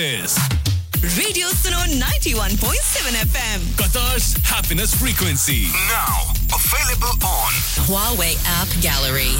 is Radio Suno 91.7 FM. Qatar's happiness frequency. Now available on Huawei App Gallery.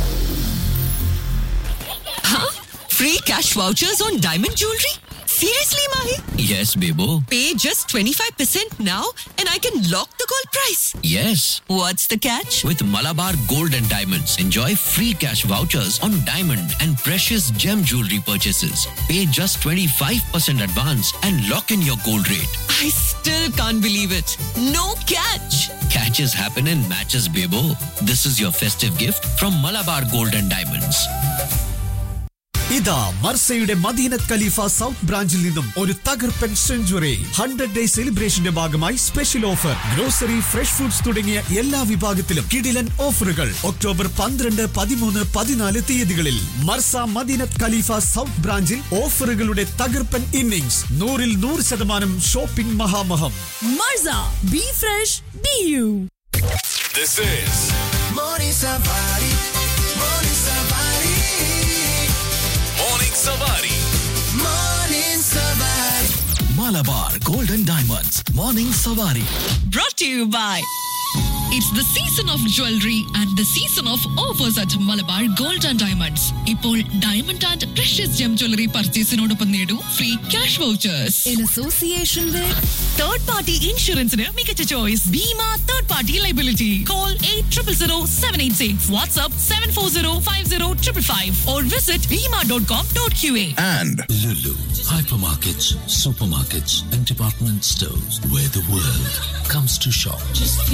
Huh? Free cash vouchers on diamond jewelry? Seriously, Mahi? Yes, Bebo. Pay just 25% now and I can lock the gold price. Yes. What's the catch? With Malabar Gold and Diamonds, enjoy free cash vouchers on diamond and precious gem jewelry purchases. Pay just 25% advance and lock in your gold rate. I still can't believe it. No catch. Catches happen in matches, Bebo. This is your festive gift from Malabar Gold and Diamonds. ഇതാ മർസയുടെ മദീനത്ത് ഖലീഫ south ബ്രാഞ്ചിൽ നിന്നും ഒരു തകർപ്പൻ century hundred day സെലിബ്രേഷന്റെ ഭാഗമായി special offer grocery fresh foods തുടങ്ങിയ എല്ലാ വിഭാഗത്തിലും കിടിലൻ ഓഫറുകൾ ഒക്ടോബർ പന്ത്രണ്ട് പതിമൂന്ന് പതിനാല് തീയതികളിൽ മർസ മദീനത്ത് ഖലീഫ സൗത്ത് ബ്രാഞ്ചിൽ ഓഫറുകളുടെ തകർപ്പൻ ഇന്നിംഗ്സ് നൂറിൽ നൂറ് ശതമാനം ഷോപ്പിംഗ് മഹാമഹം Marza, be fresh, be you. This is Morning Safari. Morning Safari. Morning Savari. Morning Safari. Malabar Gold and Diamonds. Morning Savari. Brought to you by It's the season of jewelry and the season of offers at Malabar Gold and Diamonds. ഇപ്പോൾ diamond and precious gem jewellery പർച്ചേസിനോടൊപ്പം നേടൂ free cash vouchers in association third party ഇൻഷുറൻസിന് മികച്ച choice Bhima third party liability call eight triple zero seven eight six WhatsApp seven four zero five zero triple five or visit Bhima dot com dot Q A And Lulu, hypermarkets, supermarkets, and department stores where the world comes to shop.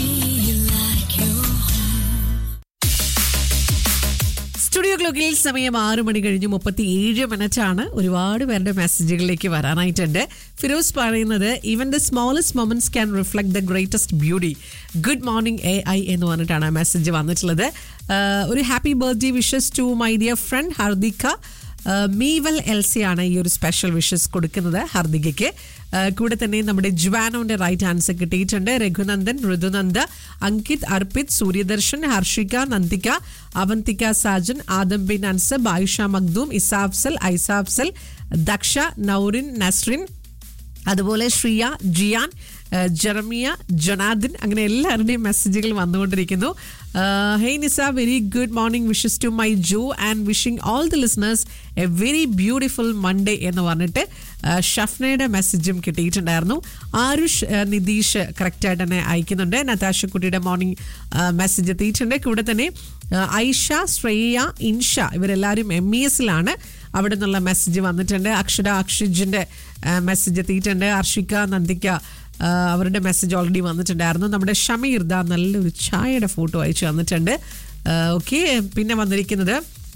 Studio ക്ലോക്കിൽ സമയം ആറ് മണി കഴിഞ്ഞ് മുപ്പത്തി ഏഴ് minute ആണ് ഒരുപാട് പേരുടെ മെസ്സേജുകളിലേക്ക് വരാനായിട്ടുണ്ട് ഫിറോസ് പറയുന്നത് even the smallest moments can reflect the greatest beauty good morning A I എന്ന് പറഞ്ഞിട്ടാണ് മെസ്സേജ് വന്നിട്ടുള്ളത് ആഹ് ഒരു happy birthday wishes to my dear friend Hardika Meeval Elsie ആണ് ഈ ഒരു സ്പെഷ്യൽ വിഷസ് കൊടുക്കുന്നത് ഹർദികയ്ക്ക് ആഹ് കൂടെ തന്നെ നമ്മുടെ ജുവാനോന്റെ റൈറ്റ് ആൻസർ കിട്ടിയിട്ടുണ്ട് രഘുനന്ദൻ ഋതുനന്ദ അങ്കിത് അർപ്പിത് സൂര്യദർശൻ ഹർഷിക നന്ദിക അവന്തിക സാജൻ ആദം ബിൻ അൻസബ് ആയിഷ മഖ്ദൂം ഇസാഫ്സൽ ഐസാഫ്സൽ ദക്ഷ നൌറിൻ നസ്രിൻ അതുപോലെ ശ്രിയ ജിയാൻ ഏഹ് ജെറമിയ ജൊനാദിൻ അങ്ങനെ എല്ലാവരുടെയും മെസ്സേജുകൾ വന്നുകൊണ്ടിരിക്കുന്നു hey Nisa very good morning wishes to my Jo and wishing all the listeners a very beautiful Monday എന്ന് പറഞ്ഞിട്ട് ഏഹ് ഷഫ്നയുടെ മെസ്സേജും കിട്ടിയിട്ടുണ്ടായിരുന്നു ആരുഷ് ഏഹ് നിതീഷ് കറക്റ്റായിട്ട് തന്നെ അയക്കുന്നുണ്ട് നതാശക്കുട്ടിയുടെ മോർണിംഗ് മെസ്സേജ് എത്തിയിട്ടുണ്ട് കൂടെ തന്നെ ഏഹ് ഐഷ ശ്രേയ ഇൻഷ ഇവരെല്ലാവരും എം ഇ എസിലാണ് അവിടെ നിന്നുള്ള മെസ്സേജ് വന്നിട്ടുണ്ട് അക്ഷര അക്ഷിജിന്റെ മെസ്സേജ് എത്തിയിട്ടുണ്ട് അർഷിക നന്ദിക്ക ആ, അവരുടെ മെസ്സേജ് ഓൾറെഡി വന്നിട്ടുണ്ടായിരുന്നു നമ്മുടെ ഷമീർ ദാ നല്ലൊരു ചായയുടെ ഫോട്ടോ അയച്ചു തന്നിട്ടുണ്ട് ഓക്കെ പിന്നെ വന്നിരിക്കുന്നത്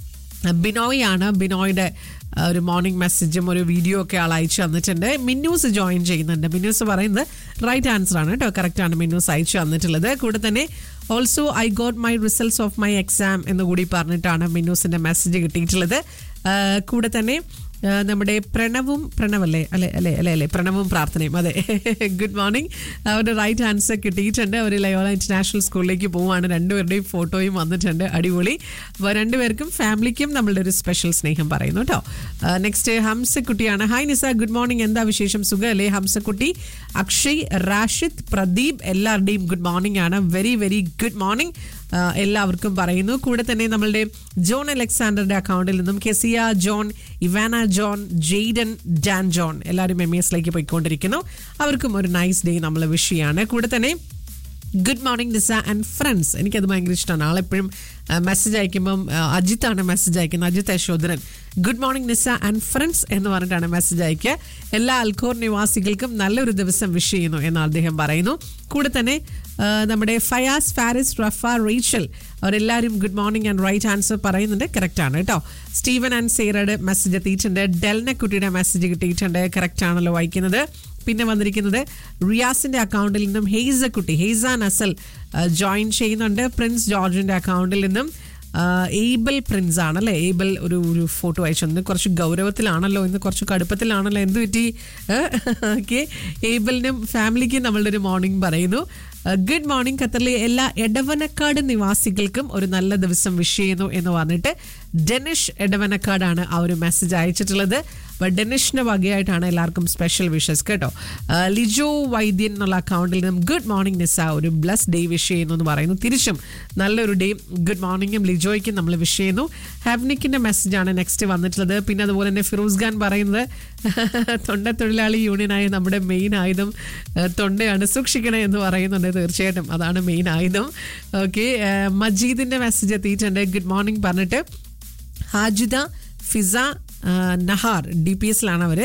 ബിനോയ് ആണ് ബിനോയുടെ ആ, ഒരു മോർണിംഗ് മെസ്സേജും ഒരു വീഡിയോ ഒക്കെ ആൾ അയച്ചു തന്നിട്ടുണ്ട് മിന്നൂസ് ജോയിൻ ചെയ്യുന്നുണ്ട് മിന്നൂസ് പറയുന്നത് റൈറ്റ് ആൻസർ ആണ് കേട്ടോ കറക്റ്റ് ആണ് മിന്നൂസ് അയച്ചു തന്നിട്ടുള്ളത് കൂടെ തന്നെ also I got my results of my exam എന്ന് കൂടി പറഞ്ഞിട്ടാണ് മിന്നൂസിന്റെ മെസ്സേജ് കിട്ടിയിട്ടുള്ളത് ആ, കൂടെ തന്നെ ആ, നമ്മുടെ പ്രണവും പ്രണവല്ലേ അല്ലെ അല്ലെ അല്ലെ അല്ലെ പ്രണവും പ്രാർത്ഥനയും അതെ ഗുഡ് മോർണിംഗ് അവരുടെ റൈറ്റ് ആൻസർ കിട്ടിയിട്ടുണ്ട് അവർ ലയോള ഇന്റർനാഷണൽ സ്കൂളിലേക്ക് പോവുകയാണ് രണ്ടുപേരുടെയും ഫോട്ടോയും വന്നിട്ടുണ്ട് അടിപൊളി അപ്പോൾ രണ്ടുപേർക്കും ഫാമിലിക്കും നമ്മളുടെ ഒരു സ്പെഷ്യൽ സ്നേഹം പറയുന്നു കേട്ടോ നെക്സ്റ്റ് ഹംസക്കുട്ടിയാണ് ഹായ് നിസ ഗുഡ് മോർണിംഗ് എന്താ വിശേഷം സുഖമല്ലേ ഹംസക്കുട്ടി അക്ഷയ് റാഷിദ് പ്രദീപ് എല്ലാവരുടെയും ഗുഡ് മോർണിംഗ് ആണ് വെരി വെരി ഗുഡ് മോർണിംഗ് എല്ലാവർക്കും പറയുന്നു കൂടെ തന്നെ നമ്മളുടെ ജോൺ അലക്സാണ്ടറുടെ അക്കൗണ്ടിൽ നിന്നും Keziah John Ivana John Jayden Dan John എല്ലാവരും എം എസിലേക്ക് പോയിക്കൊണ്ടിരിക്കുന്നു അവർക്കും ഒരു നൈസ് ഡേ നമ്മൾ വിഷ് ചെയ്യാണ് കൂടെ തന്നെ good morning Nisa and friends എനിക്കത് ഭയങ്കര ഇഷ്ടമാണ് ആളെപ്പോഴും മെസ്സേജ് അയക്കുമ്പം ആ, അജിത്താണ് മെസ്സേജ് അയക്കുന്നത് Ajith Yashodharan good morning Nisa and friends എന്ന് പറഞ്ഞിട്ടാണ് മെസ്സേജ് അയക്കുക എല്ലാ അൽഖോർ നിവാസികൾക്കും നല്ലൊരു ദിവസം വിഷ് ചെയ്യുന്നു എന്ന് അദ്ദേഹം പറയുന്നു കൂടെ തന്നെ ആ, നമ്മുടെ ഫയാസ് ഫാരിസ് റഫ റീച്ചൽ അവരെല്ലാവരും good morning and right answer പറയുന്നുണ്ട് കറക്റ്റ് ആണ് കേട്ടോ സ്റ്റീവൻ ആൻഡ് സേറയുടെ മെസ്സേജ് എത്തിയിട്ടുണ്ട് ഡെൽനക്കുട്ടിയുടെ മെസ്സേജ് കിട്ടിയിട്ടുണ്ട് കറക്റ്റ് ആണല്ലോ വായിക്കുന്നത് പിന്നെ വന്നിരിക്കുന്നത് റിയാസിന്റെ അക്കൗണ്ടിൽ നിന്നും ഹെയ്സ കുട്ടി ഹെയ്സ നസൽ ജോയിൻ ചെയ്യുന്നുണ്ട് പ്രിൻസ് ജോർജിന്റെ അക്കൗണ്ടിൽ നിന്നും ആ, ഏബൽ പ്രിൻസ് ആണല്ലേ ഏബൽ ഒരു ഒരു ഫോട്ടോ അയച്ചു ഇന്ന് കുറച്ച് ഗൗരവത്തിലാണല്ലോ ഇന്ന് കുറച്ച് കടുപ്പത്തിലാണല്ലോ എന്ത് പറ്റി ഓക്കെ ഏബലിനും ഫാമിലിക്കും നമ്മളുടെ ഒരു മോർണിംഗ് പറയുന്നു ഗുഡ് മോർണിംഗ് ഖത്തറിലെ എല്ലാ എടവനക്കാട് നിവാസികൾക്കും ഒരു നല്ല ദിവസം വിഷ് ചെയ്യുന്നു എന്ന് പറഞ്ഞിട്ട് ഡെനിഷ് എടവനക്കാടാണ് ആ ഒരു മെസ്സേജ് അയച്ചിട്ടുള്ളത് അപ്പോൾ ഡെനിഷിന്റെ വകയായിട്ടാണ് എല്ലാവർക്കും സ്പെഷ്യൽ വിഷസ് കേട്ടോ ആ, ലിജോ വൈദ്യൻ എന്നുള്ള അക്കൗണ്ടിൽ നിന്നും ഗുഡ് മോർണിംഗ് നിസ ഒരു ബ്ലസ് ഡേ വിഷ് ചെയ്യുന്നു എന്ന് പറയുന്നു തിരിച്ചും നല്ലൊരു ഡേ ഗുഡ് മോർണിംഗും ലിജോയ്ക്കും നമ്മൾ വിഷ് ചെയ്യുന്നു ഹാബ്നിക്കിന്റെ മെസ്സേജാണ് നെക്സ്റ്റ് വന്നിട്ടുള്ളത് പിന്നെ അതുപോലെ തന്നെ ഫിറോസ് ഖാൻ പറയുന്നത് തൊണ്ടത്തൊഴിലാളി യൂണിയനായ നമ്മുടെ മെയിൻ ആയുധം ആ, തൊണ്ടയാണ് സൂക്ഷിക്കണേ എന്ന് പറയുന്നുണ്ട് തീർച്ചയായിട്ടും അതാണ് മെയിൻ ആയുധം ഓക്കെ മജീദിന്റെ മെസ്സേജ് എത്തിയിട്ടുണ്ട് ഗുഡ് മോർണിംഗ് പറഞ്ഞിട്ട് ഹാജിദ ഫിസ ആ, നഹാർ ഡി പി എസിലാണ് അവർ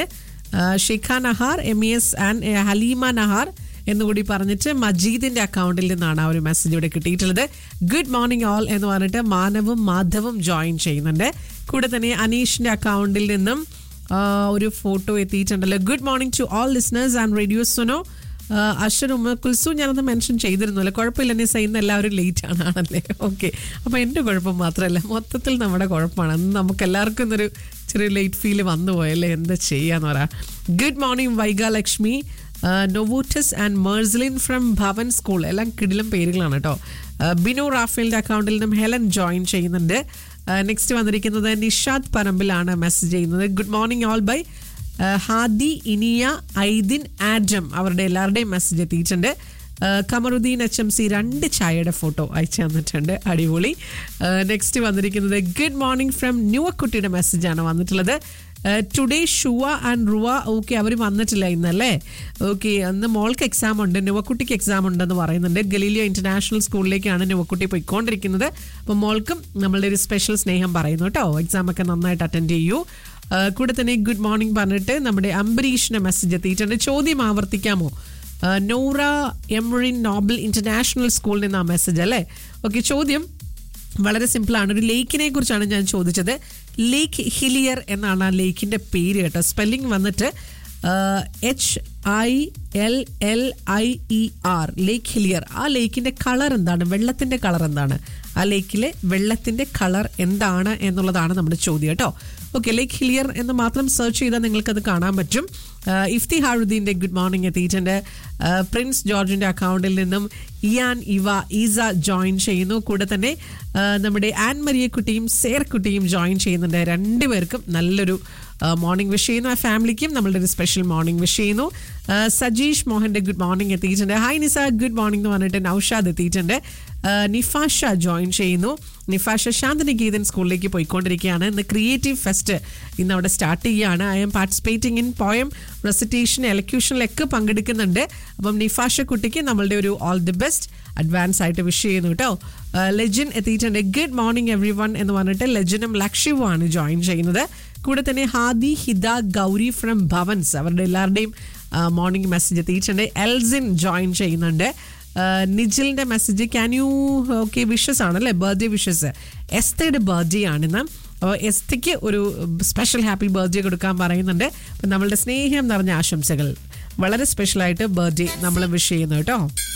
Shikha Nahar M E S and Haleema Nahar എന്നുകൂടി പറഞ്ഞിട്ട് മജീദിന്റെ അക്കൗണ്ടിൽ നിന്നാണ് ആ ഒരു മെസ്സേജ് ഇവിടെ കിട്ടിയിട്ടുള്ളത് ഗുഡ് മോർണിംഗ് ഓൾ എന്ന് പറഞ്ഞിട്ട് മാനവും മാധവും ജോയിൻ ചെയ്യുന്നുണ്ട് കൂടെ തന്നെ അനീഷിന്റെ അക്കൗണ്ടിൽ നിന്നും ആ, ഒരു ഫോട്ടോ എത്തിയിട്ടുണ്ടല്ലോ good morning to all listeners and radio Suno Ashwan ഉമ്മ കുൽസു ഞാനത് മെൻഷൻ ചെയ്തിരുന്നല്ലോ കുഴപ്പമില്ല എന്നെ ചെയ്യുന്ന എല്ലാവരും ലേറ്റ് ആണ് ആണല്ലേ ഓക്കെ അപ്പോൾ എൻ്റെ കുഴപ്പം മാത്രമല്ല മൊത്തത്തിൽ നമ്മുടെ കുഴപ്പമാണ് അന്ന് നമുക്ക് എല്ലാവർക്കും ഇന്നൊരു ചെറിയ ലേറ്റ് ഫീൽ വന്നു പോയല്ലേ എന്താ ചെയ്യാന്ന് പറയാ ഗുഡ് മോർണിംഗ് വൈഗാലക്ഷ്മി നൊവൂട്ടസ് ആൻഡ് മേഴ്സലിൻ ഫ്രം ഭവൻ സ്കൂൾ എല്ലാം കിടിലം പേരുകളാണ് കേട്ടോ ബിനു റാഫേലിൻ്റെ അക്കൗണ്ടിൽ നിന്നും ഹെലൻ ജോയിൻ ചെയ്യുന്നുണ്ട് നെക്സ്റ്റ് വന്നിരിക്കുന്നത് നിഷാദ് പറമ്പിലാണ് മെസ്സേജ് ചെയ്യുന്നത് ഗുഡ് മോർണിംഗ് ഓൾ ബൈ ആഹ് ഹാദി ഇനിയ ഐദിൻ ആഡം അവരുടെ എല്ലാവരുടെയും മെസ്സേജ് എത്തിയിട്ടുണ്ട് ആഹ് കമറുദ്ദീൻ എച്ച് എം സി രണ്ട് ചായയുടെ ഫോട്ടോ അയച്ചു തന്നിട്ടുണ്ട് അടിപൊളി നെക്സ്റ്റ് വന്നിരിക്കുന്നത് ഗുഡ് മോർണിംഗ് ഫ്രം ന്യൂവക്കുട്ടിയുടെ മെസ്സേജാണ് വന്നിട്ടുള്ളത് ടുഡേ ഷുവ ആൻഡ് റുവ ഓക്കെ അവർ വന്നിട്ടില്ല ഇന്നല്ലേ ഓക്കെ അന്ന് മോൾക്ക് എക്സാം ഉണ്ട് നുവക്കുട്ടിക്ക് എക്സാം ഉണ്ടെന്ന് പറയുന്നുണ്ട് ഗലീലിയോ ഇന്റർനാഷണൽ സ്കൂളിലേക്കാണ് നുവക്കുട്ടി പോയിക്കൊണ്ടിരിക്കുന്നത് അപ്പോൾ മോൾക്കും നമ്മളുടെ ഒരു സ്പെഷ്യൽ സ്നേഹം പറയുന്നു കേട്ടോ എക്സാം ഒക്കെ നന്നായിട്ട് അറ്റൻഡ് ചെയ്യൂ ആ, കൂടെ തന്നെ ഗുഡ് മോർണിംഗ് പറഞ്ഞിട്ട് നമ്മുടെ അംബരീഷിന്റെ മെസ്സേജ് എത്തിയിട്ടുണ്ട് ചോദ്യം ആവർത്തിക്കാമോ ആ, നൗറ എംറിൻ നോബൽ ഇന്റർനാഷണൽ സ്കൂളിൽ നിന്ന് ആ മെസ്സേജ് അല്ലേ ഓക്കെ ചോദ്യം വളരെ സിമ്പിളാണ് ഒരു ലേക്കിനെ കുറിച്ചാണ് ഞാൻ ചോദിച്ചത് ലേക്ക് ഹിലിയർ എന്നാണ് ആ ലേക്കിന്റെ പേര് കേട്ടോ സ്പെല്ലിംഗ് വന്നിട്ട് H I L L I E R lake Hillier ആ ലേക്കിന്റെ കളർ എന്താണ് വെള്ളത്തിന്റെ കളർ എന്താണ് ആ ലേക്കിലെ വെള്ളത്തിന്റെ കളർ എന്താണ് എന്നുള്ളതാണ് നമ്മുടെ ചോദ്യം കേട്ടോ ഓക്കെ ലേക്ക് ഹിലിയർ എന്ന് മാത്രം സെർച്ച് ചെയ്താൽ നിങ്ങൾക്കത് കാണാൻ പറ്റും ആഹ് ഇഫ്തി ഹാറുദ്ദീൻ്റെ ഗുഡ് മോർണിംഗ് എത്തിയിട്ടുണ്ട് ആഹ് പ്രിൻസ് ജോർജിന്റെ അക്കൗണ്ടിൽ നിന്നും ഇയാൻ ഇവ ഈസ ജോയിൻ ചെയ്യുന്നു കൂടെ തന്നെ ആഹ് നമ്മുടെ ആൻ മരിയക്കുട്ടിയും സേർക്കുട്ടിയും ജോയിൻ ചെയ്യുന്നുണ്ട് രണ്ടുപേർക്കും നല്ലൊരു മോർണിംഗ് വിഷ് ചെയ്യുന്നു ആ ഫാമിലിക്കും നമ്മളുടെ ഒരു സ്പെഷ്യൽ മോർണിംഗ് വിഷ് ചെയ്യുന്നു ആഹ് സജീഷ് മോഹന്റെ ഗുഡ് മോർണിംഗ് എത്തിയിട്ടുണ്ട് ഹായ് നിസ ഗുഡ് മോർണിംഗ് എന്ന് പറഞ്ഞിട്ട് നൌഷാദ് എത്തിയിട്ടുണ്ട് ആഹ് നിഫാഷ ജോയിൻ ചെയ്യുന്നു നിഫാഷ ശാന്തനികേതൻ സ്കൂളിലേക്ക് പോയിക്കൊണ്ടിരിക്കുകയാണ് ഇന്ന് ക്രിയേറ്റീവ് ഫെസ്റ്റ് ഇന്ന് അവിടെ സ്റ്റാർട്ട് ചെയ്യുകയാണ് I'm participating in poem recitation എലക്യൂഷനിലൊക്കെ പങ്കെടുക്കുന്നുണ്ട് അപ്പം നിഫാഷ കുട്ടിക്ക് നമ്മളുടെ ഒരു ഓൾ ദി ബെസ്റ്റ് അഡ്വാൻസ് ആയിട്ട് വിഷ് ചെയ്യുന്നു കേട്ടോ ലെജിൻ എത്തിയിട്ടുണ്ട് ഗുഡ് മോർണിംഗ് എവ്രി വൺ എന്ന് പറഞ്ഞിട്ട് ലെജിനും ലക്ഷ്യവുമാണ് ജോയിൻ ചെയ്യുന്നത് കൂടെ തന്നെ ഹാദി ഹിദ ഗൗരി ഫ്രം ഭവൻസ് അവരുടെ എല്ലാവരുടെയും മോർണിംഗ് മെസ്സേജ് എത്തിയിട്ടുണ്ട് എൽസിൻ ജോയിൻ ചെയ്യുന്നുണ്ട് ആഹ് നിജിലിന്റെ message can you okay wishes ആണല്ലേ ബർത്ത്ഡേ വിഷസ് എസ്തയുടെ ബർത്ത്ഡേ ആണിന്ന് അപ്പോൾ എസ്തയ്ക്ക് ഒരു സ്പെഷ്യൽ ഹാപ്പി ബർത്ത്ഡേ കൊടുക്കാൻ പറയുന്നുണ്ട് അപ്പം നമ്മളുടെ സ്നേഹം നിറഞ്ഞ ആശംസകൾ വളരെ സ്പെഷ്യലായിട്ട് ബർത്ത്ഡേ നമ്മൾ വിഷ് ചെയ്യുന്നു കേട്ടോ